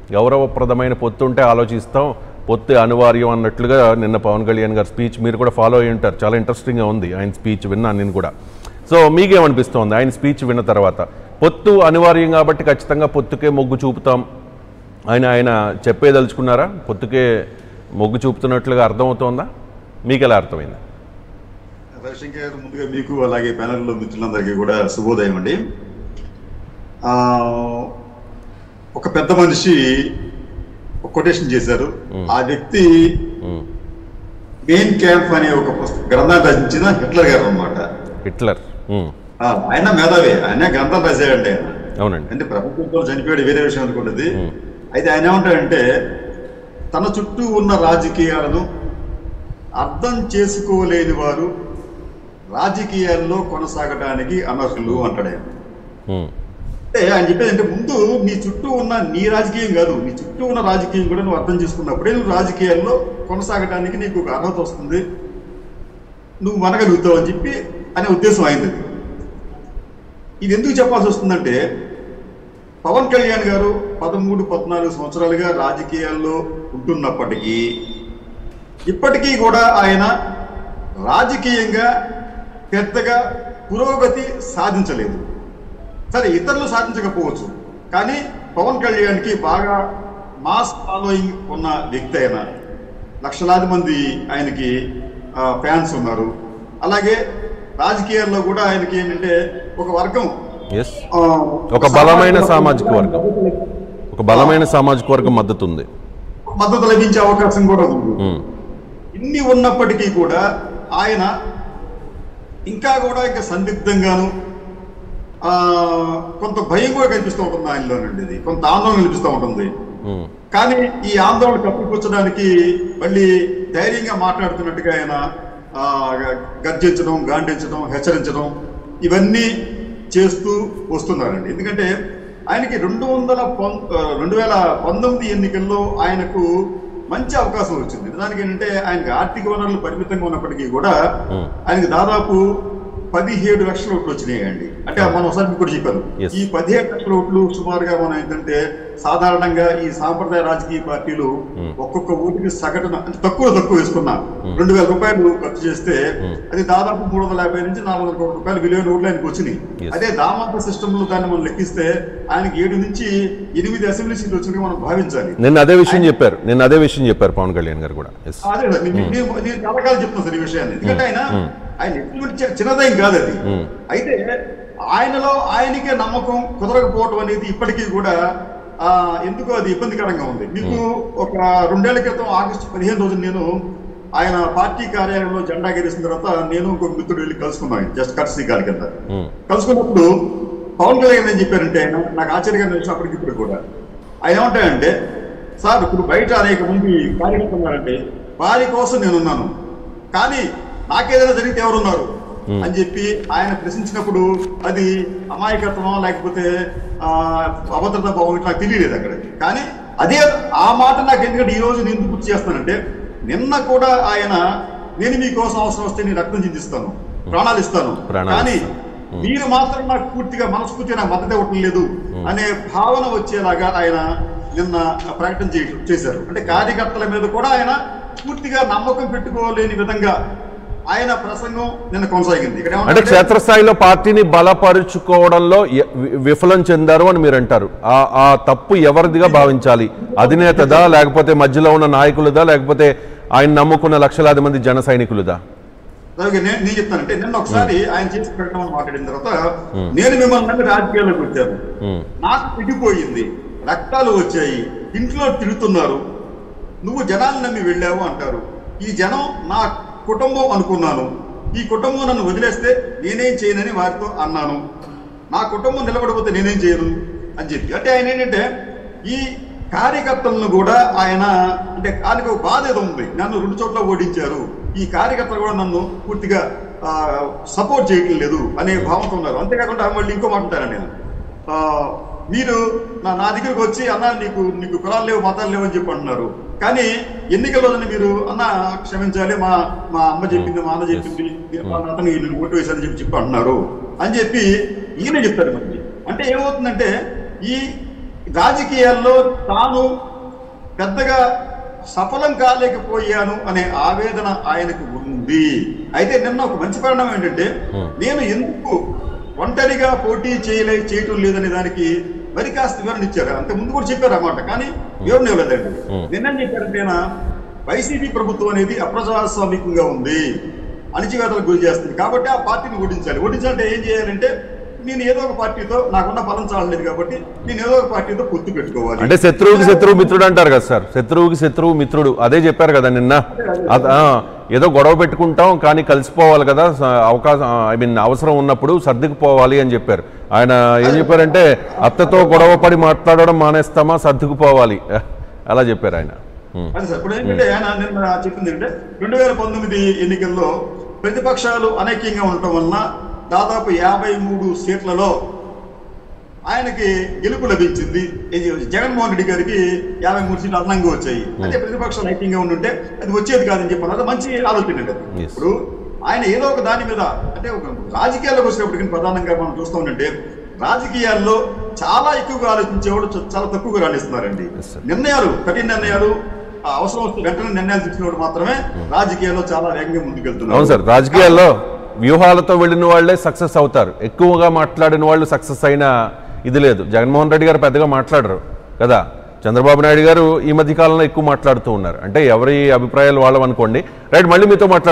గౌరవప్రదమైన పొత్తు ఉంటే ఆలోచిస్తాం పొత్తు అనివార్యం అన్నట్లుగా నిన్న పవన్ కళ్యాణ్ గారి స్పీచ్ మీరు కూడా ఫాలో అయ్యి ఉంటారు చాలా ఇంట్రెస్టింగ్గా ఉంది ఆయన స్పీచ్ విన్నాను నేను కూడా సో మీకేమనిపిస్తోంది ఆయన స్పీచ్ విన్న తర్వాత పొత్తు అనివార్యం కాబట్టి ఖచ్చితంగా పొత్తుకే మొగ్గు చూపుతాం ఆయన ఆయన చెప్పేదలుచుకున్నారా పొత్తుకే మొగ్గు చూపుతున్నట్లుగా అర్థమవుతోందా మీకు ఎలా అర్థమైంది రవిశంకర్ గారు ముందుగా మీకు అలాగే ప్యానెల్లో మిత్రులందరికీ కూడా శుభోదయం అండి ఆ, ఒక పెద్ద మనిషి ఒక కొటేషన్ చేశారు ఆ వ్యక్తి ఉమ్, మెయిన్ క్యాంప్ అనే ఒక పుస్తక గ్రంథాన్ని రచించిన హిట్లర్ గారు అన్నమాట హిట్లర్ ఉమ్, ఆ, ఆయన మేధావి ఆయన గ్రంథం రాశాడండి ఆయన అవునండి అంటే ప్రపంచంలో చనిపోయాడు వేరే విషయం అనుకున్నది అయితే ఆయన ఏమంటాడంటే తన చుట్టూ ఉన్న రాజకీయాలను అర్థం చేసుకోలేని వారు రాజకీయాల్లో కొనసాగడానికి అనర్హులు అంటాడు ఆయన ఉమ్, అంటే ఆయన చెప్పేది అంటే ముందు నీ చుట్టూ ఉన్న నీ రాజకీయం కాదు నీ చుట్టూ ఉన్న రాజకీయం కూడా నువ్వు అర్థం చేసుకున్నప్పుడే నువ్వు రాజకీయాల్లో కొనసాగడానికి నీకు ఒక అర్హత వస్తుంది నువ్వు మనగలుగుతావు అని చెప్పి అనే ఉద్దేశం అయింది ఇది ఎందుకు చెప్పాల్సి వస్తుందంటే పవన్ కళ్యాణ్ గారు పదమూడు పద్నాలుగు సంవత్సరాలుగా రాజకీయాల్లో ఉంటున్నప్పటికీ ఇప్పటికీ కూడా ఆయన రాజకీయంగా పెద్దగా పురోగతి సాధించలేదు సరే ఇతరులు సాధించకపోవచ్చు కానీ పవన్ కళ్యాణ్కి బాగా మాస్ ఫాలోయింగ్ ఉన్న వ్యక్తి ఆయన లక్షలాది మంది ఆయనకి ఫ్యాన్స్ ఉన్నారు అలాగే రాజకీయాల్లో కూడా ఆయనకి ఏంటంటే ఒక వర్గం ఎస్ ఆ, ఒక బలమైన సామాజిక వర్గం. ఒక బలమైన సామాజిక వర్గం మద్దతు ఉంది మద్దతు లభించే అవకాశం కూడా ఉంది ఉమ్, ఇన్ని ఉన్నప్పటికీ కూడా ఆయన ఇంకా కూడా ఇంకా సందిగ్ధంగాను ఆ, కొంత భయం కూడా కనిపిస్తూ ఉంటుంది ఆయనలోనండి ఇది కొంత ఆందోళన కనిపిస్తూ ఉంటుంది ఉమ్, కానీ ఈ ఆందోళన కప్పిపుచ్చడానికి మళ్ళీ ధైర్యంగా మాట్లాడుతున్నట్టుగా ఆయన ఆ, గ- గర్జించడం గాండించడం హెచ్చరించడం ఇవన్నీ చేస్తూ వస్తున్నారండి ఎందుకంటే ఆయనకి రెండు వందల పం రెండు వేల పంతొమ్మిది ఎన్నికల్లో ఆయనకు మంచి అవకాశం వచ్చింది దానికి ఏంటంటే ఆయనకి ఆర్థిక వనరులు పరిమితంగా ఉన్నప్పటికీ కూడా Hmm. ఆయనకి దాదాపు పదిహేడు లక్షల ఓట్లు వచ్చినాయండి అంటే మనం ఒకసారి మీకు కూడా చెప్పాను Yes. ఈ పదిహేడు లక్షల ఓట్లు సుమారుగా మనం ఏంటంటే సాధారణంగా ఈ సాంప్రదాయ రాజకీయ పార్టీలు Hmm. ఒక్కొక్క ఓటుకి సగటున అంటే తక్కువ తక్కువ వేసుకున్నా రెండు వేల రూపాయలు ఖర్చు చేస్తే Hmm. అది దాదాపు మూడు వందల యాభై నుంచి నాలుగు వందల కోట్ల రూపాయలు విలువైన ఓట్లు ఆయనకు వచ్చినాయి Yes. అదే దామాంత సిస్టమ్ లో దాన్ని మనం లెక్కిస్తే ఆయనకి ఏడు నుంచి ఎనిమిది అసెంబ్లీ సీట్లు వచ్చినవి మనం భావించాలి నిన్న అదే విషయం చెప్పారు నిన్న అదే విషయం చెప్పారు పవన్ కళ్యాణ్ గారు కూడా ఎస్ అదే సార్, నేను- నేను నేను చాలా కాలం చెప్తాను సార్ ఈ విషయాన్ని ఎందుకంటే ఆయన మ్మ్. ఆయన ఎటువంటి చి- చిన్నదేం కాదు అది మ్మ్. అయితే ఆయనలో ఆయనకే నమ్మకం కుదరకపోవటం అనేది ఇప్పటికీ కూడా ఆ, ఎందుకో అది ఇబ్బందికరంగా ఉంది మీకు ఒక రెండేళ్ల క్రితం ఆగస్టు పదిహేను రోజున నేను ఆయన పార్టీ కార్యాలయంలో జెండా ఎగరేసిన తర్వాత నేను ఇంకొక మిత్రుడు వెళ్ళి కలుసుకున్నాను జస్ట్ కట్సీ కాల్ కింద ఉమ్, కలుసుకున్నప్పుడు పవన్ కళ్యాణ్ ఏం చెప్పారంటే ఆయన నాకు ఆశ్చర్యంగా తెలిసిన అప్పటికి ఇప్పుడు కూడా ఆయన ఏమంటాయంటే సార్ ఇప్పుడు బయట అనేక మంది కార్యకర్తలు ఉన్నారంటే వారి కోసం నేనున్నాను కానీ నాకేదైనా జరిగితే ఎవరున్నారు Hmm. అని చెప్పి ఆయన ప్రశ్నించినప్పుడు అది అమాయకత్వమా లేకపోతే ఆ, అభద్రత భావం ఇట్లా నాకు తెలియలేదు అక్కడ కానీ అదే ఆ మాట నాకు ఎందుకంటే ఈ రోజు నేను గుర్తు చేస్తానంటే నిన్న కూడా ఆయన నేను మీకోసం అవసరం వస్తే నేను రక్తం చిందిస్తాను ప్రాణాలు ఇస్తాను ప్రాణాలు కానీ ఇస్తాను. మీరు మాత్రం నాకు పూర్తిగా మనస్ఫూర్తిగా నాకు మద్దతు ఇవ్వటం లేదు అనే భావన వచ్చేలాగా ఆయన నిన్న ప్రకటన చే- చేశారు అంటే కార్యకర్తల మీద కూడా ఆయన పూర్తిగా నమ్మకం పెట్టుకోలేని విధంగా ఆయన ప్రసంగం నిన్న కొనసాగింది ఇక్కడ అంటే ఏమంటారంటే- క్షేత్రస్థాయిలో పార్టీని బలపరుచుకోవడంలో ఎ- వి- విఫలం చెందారు అని మీరు అంటారు ఆ ఆ తప్పు ఎవరిదిగా భావించాలి అధినేతదా లేకపోతే మధ్యలో ఉన్న నాయకులదా లేకపోతే ఆయన నమ్ముకున్న లక్షలాది మంది జన సైనికులదా అలాగే నేను నేను చెప్తానంటే నిన్న ఒకసారి ఆయన చేసి పెట్టడం మాట్లాడిన తర్వాత నేను మిమ్మల్ని నమ్మి రాజకీయాల్లోకి వచ్చాను ఉమ్, నాకు తిరిగిపోయింది రక్తాలు వచ్చాయి ఇంట్లో తిరుగుతున్నారు నువ్వు జనాన్ని నమ్మి వెళ్ళావు అంటారు ఈ జనం నా కుటుంబం అనుకున్నాను ఈ కుటుంబం నన్ను వదిలేస్తే నేనేం చేయనని వారితో అన్నాను నా కుటుంబం నిలబడిపోతే నేనేం చేయను అని చెప్పి అంటే ఆయన ఏంటంటే ఈ కార్యకర్తలను కూడా ఆయన అంటే ఆయనకు ఒక బాధ ఏదో ఉంది నన్ను రెండు చోట్ల ఓడించారు ఈ కార్యకర్తలు కూడా నన్ను పూర్తిగా సపోర్ట్ చేయటం లేదు అనే భావంతో ఉన్నారు అంతేకాకుండా మళ్ళీ ఇంకో మాట ఉంటాను నేను ఆ, మీరు నా నా దగ్గరకు వచ్చి అన్న నీకు నీకు కులాలు లేవు మతాలు లేవు అని చెప్పి అంటున్నారు కానీ ఎన్నికల రోజున మీరు అన్న క్షమించాలి మా మా అమ్మ చెప్పింది మా అన్న చెప్పింది అతను నేను ఓటు వేశారని చెప్పి చెప్పి అంటున్నారు అని చెప్పి ఈయన చెప్తారు మరి అంటే ఏమవుతుందంటే ఈ రాజకీయాల్లో తాను పెద్దగా సఫలం కాలేకపోయాను అనే ఆవేదన ఆయనకు ఉంది అయితే నిన్న ఒక మంచి పరిణామం ఏంటంటే నేను ఎందుకు ఒంటరిగా పోటీ చేయలే చేయటం లేదనే దానికి మరి కాస్త వివరణ ఇచ్చారు అంత ముందు కూడా చెప్పారు అన్నమాట కానీ వివరణ ఇవ్వలేదండి నిన్న చెప్పారంటే ఆయన, వైసీపీ ప్రభుత్వం అనేది అప్రజాస్వామికంగా ఉంది అణిచివేతలకు గురి చేస్తుంది కాబట్టి ఆ పార్టీని ఓడించాలి ఓడించాలంటే ఏం చేయాలంటే నేను ఏదో ఒక పార్టీతో నాకున్న ఫలం చాలలేదు కాబట్టి నేను ఏదో ఒక పార్టీతో పొత్తు పెట్టుకోవాలి అంటే శత్రువుకి శత్రువు మిత్రుడు అంటారు కదా సార్ శత్రువుకి శత్రువు మిత్రుడు అదే చెప్పారు కదా నిన్న అద- ఆ, ఏదో గొడవ పెట్టుకుంటాం కానీ కలిసిపోవాలి కదా స- అవకాశం ఐ మీన్ అవసరం ఉన్నప్పుడు సర్దుకుపోవాలి అని చెప్పారు ఆయన ఏం చెప్పారంటే అత్తతో గొడవ పడి మాట్లాడడం మానేస్తామా సర్దుకుపోవాలి అలా చెప్పారు ఆయన ఉమ్. అది సార్ ఇప్పుడు ఏంటంటే ఆయన నిన్న చెప్పింది ఏంటంటే రెండు వేల పంతొమ్మిది ఎన్నికల్లో ప్రతిపక్షాలు అనైక్యంగా ఉండటం వలన దాదాపు యాభై మూడు సీట్లలో ఆయనకి గెలుపు లభించింది ఇది జగన్మోహన్ రెడ్డి గారికి యాభై మూడు సీట్లు అదనంగా వచ్చాయి అదే ప్రతిపక్షాలు ఐక్యంగా ఉండుంటే అది వచ్చేది కాదని చెప్పాను అది మంచి ఆలోచన అండి అది. Yes. ఇప్పుడు ఆయన ఏదో ఒక దాని మీద అంటే ఒక రాజకీయాల్లోకి వచ్చినప్పటికీ ప్రధానంగా మనం చూస్తూ ఉంటే రాజకీయాల్లో చాలా ఎక్కువగా ఆలోచించేవాడు చ- చాలా తక్కువగా రాణిస్తున్నారండి Yes, sir. నిర్ణయాలు కఠిన నిర్ణయాలు ఆ అవసరం వస్తే వెంటనే నిర్ణయాలు తీసుకున్నప్పుడు మాత్రమే రాజకీయాల్లో చాలా వేగంగా ముందుకెళ్తున్నారు అవును సార్ రాజకీయాల్లో వ్యూహాలతో వెళ్ళిన వాళ్ళే సక్సెస్ అవుతారు ఎక్కువగా మాట్లాడిన వాళ్ళు సక్సెస్ అయిన ఇది లేదు జగన్మోహన్ రెడ్డి గారు పెద్దగా మాట్లాడరు కదా చంద్రబాబు నాయుడు గారు ఈ మధ్య కాలంలో ఎక్కువ మాట్లాడుతూ ఉన్నారు అంటే ఎవరి అభిప్రాయాలు వాళ్ళవనుకోండి రైట్ మళ్ళీ మీతో మాట్లాడు